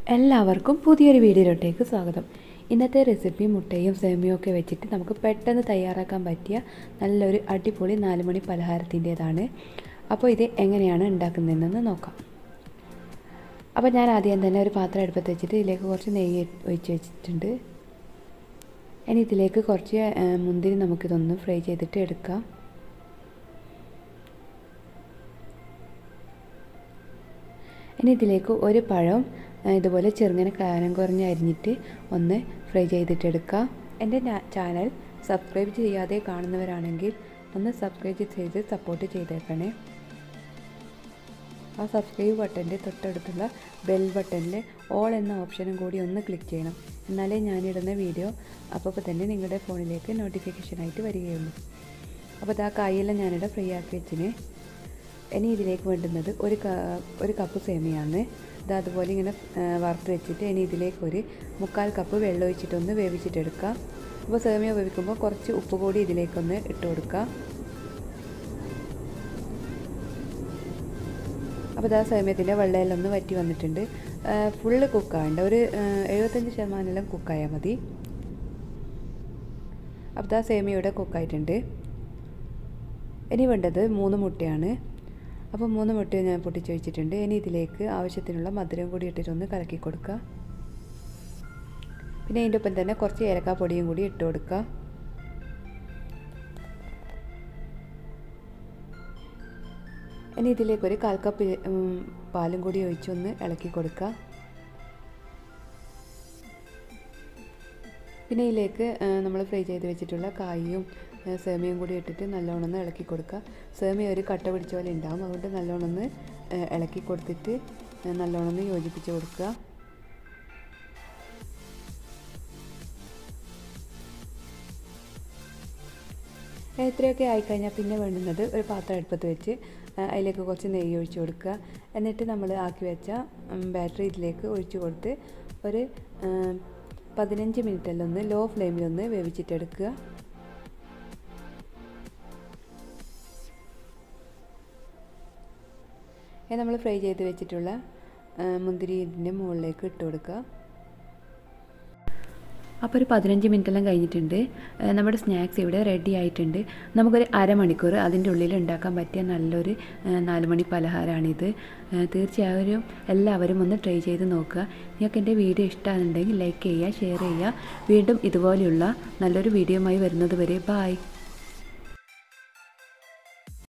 എല്ലാവർക്കും പുതിയൊരു വീഡിയോയിലോട്ടേക്ക് സ്വാഗതം ഇന്നത്തെ റെസിപ്പി മുട്ടയും സേമിയയും ഒക്കെ വെച്ചിട്ട് നമുക്ക് പെട്ടെന്ന് തയ്യാറാക്കാൻ പറ്റിയ നല്ലൊരു അടിപൊളി നാലുമണി പലഹാരത്തിൻ്റേതാണ് അപ്പോൾ ഇത് എങ്ങനെയാണ് ഉണ്ടാക്കുന്നതെന്ന് നോക്കാം അപ്പോൾ ഞാൻ ആദ്യം തന്നെ ഒരു പാത്രം അടുപ്പത്ത് വെച്ചിട്ട് ഇതിലേക്ക് കുറച്ച് നെയ്യ് ഒഴിച്ച് വെച്ചിട്ടുണ്ട് ഇനി ഇതിലേക്ക് കുറച്ച് ആ, മുന്തിരി നമുക്കിതൊന്ന് ഫ്രൈ ചെയ്തിട്ട് എടുക്കാം ഇനി ഇതിലേക്ക് ഒരു പഴം ആ, ഇതുപോലെ ചെറുങ്ങനെ കാരം കുറഞ്ഞ് അരിഞ്ഞിട്ട് ഒന്ന് ഫ്രൈ ചെയ്തിട്ടെടുക്കാം എൻ്റെ ചാനൽ സബ്സ്ക്രൈബ് ചെയ്യാതെ കാണുന്നവരാണെങ്കിൽ ഒന്ന് സബ്സ്ക്രൈബ് ചെയ്ത് സപ്പോർട്ട് ചെയ്തേക്കണേ ആ സബ്സ്ക്രൈബ് ബട്ടൻ്റെ തൊട്ടടുത്തുള്ള ബെൽ ബട്ടണിൽ ഓൾ എന്ന ഓപ്ഷനും കൂടി ഒന്ന് ക്ലിക്ക് ചെയ്യണം എന്നാലേ ഞാനിടുന്ന വീഡിയോ അപ്പോൾ തന്നെ നിങ്ങളുടെ ഫോണിലേക്ക് നോട്ടിഫിക്കേഷനായിട്ട് വരികയുള്ളൂ അപ്പോൾ ഇതാ കായെല്ലാം ഞാനിവിടെ ഫ്രീ ആക്കി വെച്ചിന് ഇനി ഇതിലേക്ക് വേണ്ടുന്നത് ഒരു ക ഒരു കപ്പ് സേമിയാണ് ഇത് അതുപോലെ ഇങ്ങനെ ആ, വറുത്ത് വെച്ചിട്ട് ഇനി ഇതിലേക്ക് ഒരു മുക്കാൽ കപ്പ് വെള്ളം ഒഴിച്ചിട്ടൊന്ന് വേവിച്ചിട്ടെടുക്കാം അപ്പോൾ സേമിയ വേവിക്കുമ്പോൾ കുറച്ച് ഉപ്പ് കൂടി ഇതിലേക്കൊന്ന് ഇട്ട് കൊടുക്കാം അപ്പോൾ ഇതാ സേമിയത്തിൻ്റെ വെള്ളമെല്ലാം ഒന്ന് വറ്റി വന്നിട്ടുണ്ട് ഫുള്ള് കുക്കാവേണ്ട ഒരു ആ, എഴുപത്തഞ്ച് ശതമാനമെല്ലാം കുക്കായാൽ മതി അപ്പോൾ ഇതാ സേമിയ കുക്കായിട്ടുണ്ട് ഇനി വേണ്ടത് മൂന്ന് മുട്ടയാണ് അപ്പോൾ മൂന്ന് മുട്ട ഞാൻ പൊട്ടിച്ച് വെച്ചിട്ടുണ്ട് ഇനി ഇതിലേക്ക് ആവശ്യത്തിനുള്ള മധുരം കൂടി ഇട്ടിട്ടൊന്ന് കലക്കി കൊടുക്കുക പിന്നെ അതിൻ്റെ ഒപ്പം തന്നെ കുറച്ച് ഏലക്കാപ്പൊടിയും കൂടി ഇട്ട് കൊടുക്കുക ഇനി ഇതിലേക്ക് ഒരു കാൽ കപ്പ് ഉം, പാലും കൂടി ഒഴിച്ചൊന്ന് ഇളക്കി കൊടുക്കുക പിന്നെ ഇതിലേക്ക് നമ്മൾ ഫ്രൈ ചെയ്ത് വെച്ചിട്ടുള്ള കായും ആ, സേമിയയും കൂടി ഇട്ടിട്ട് നല്ലോണം ഒന്ന് ഇളക്കി കൊടുക്കുക സേമിയ ഒരു കട്ട പിടിച്ച പോലെ ഉണ്ടാവും അതുകൊണ്ട് നല്ലോണം ഒന്ന് ആ, ഇളക്കി കൊടുത്തിട്ട് ആ, നല്ലോണം ഒന്ന് യോജിപ്പിച്ച് കൊടുക്കുക ഇത്രയൊക്കെ ആയിക്കഴിഞ്ഞാൽ പിന്നെ വേണ്ടുന്നത് ഒരു പാത്രം അടുപ്പത്ത് വെച്ച് ആ, അതിലേക്ക് കുറച്ച് നെയ്യ് ഒഴിച്ച് കൊടുക്കുക എന്നിട്ട് നമ്മൾ ആക്കി വെച്ച ബാറ്ററി ഇതിലേക്ക് ഒഴിച്ച് കൊടുത്ത് ഒരു ആ, പതിനഞ്ച് മിനിറ്റെല്ലാം ഒന്ന് ലോ ഫ്ലെയിമിലൊന്ന് വേവിച്ചിട്ടെടുക്കുക ഇത് നമ്മൾ ഫ്രൈ ചെയ്ത് വെച്ചിട്ടുള്ള ആ, മുന്തിരി ഇതിൻ്റെ മുകളിലേക്ക് ഇട്ട് കൊടുക്കുക അപ്പോൾ ഒരു പതിനഞ്ച് മിനിറ്റെല്ലാം കഴിഞ്ഞിട്ടുണ്ട് ആ, നമ്മുടെ സ്നാക്സ് ഇവിടെ റെഡി ആയിട്ടുണ്ട് നമുക്കൊരു അരമണിക്കൂർ അതിൻ്റെ ഉള്ളിൽ ഉണ്ടാക്കാൻ പറ്റിയ നല്ലൊരു ആ, നാല് മണി പലഹാരമാണിത് ആ, തീർച്ചയായും എല്ലാവരും ഒന്ന് ട്രൈ ചെയ്ത് നോക്കുക നിങ്ങൾക്ക് എൻ്റെ വീഡിയോ ഇഷ്ടമാണെന്നുണ്ടെങ്കിൽ ലൈക്ക് ചെയ്യുക ഷെയർ ചെയ്യുക വീണ്ടും ഇതുപോലെയുള്ള നല്ലൊരു വീഡിയോയുമായി വരുന്നത് വരെ ബായ്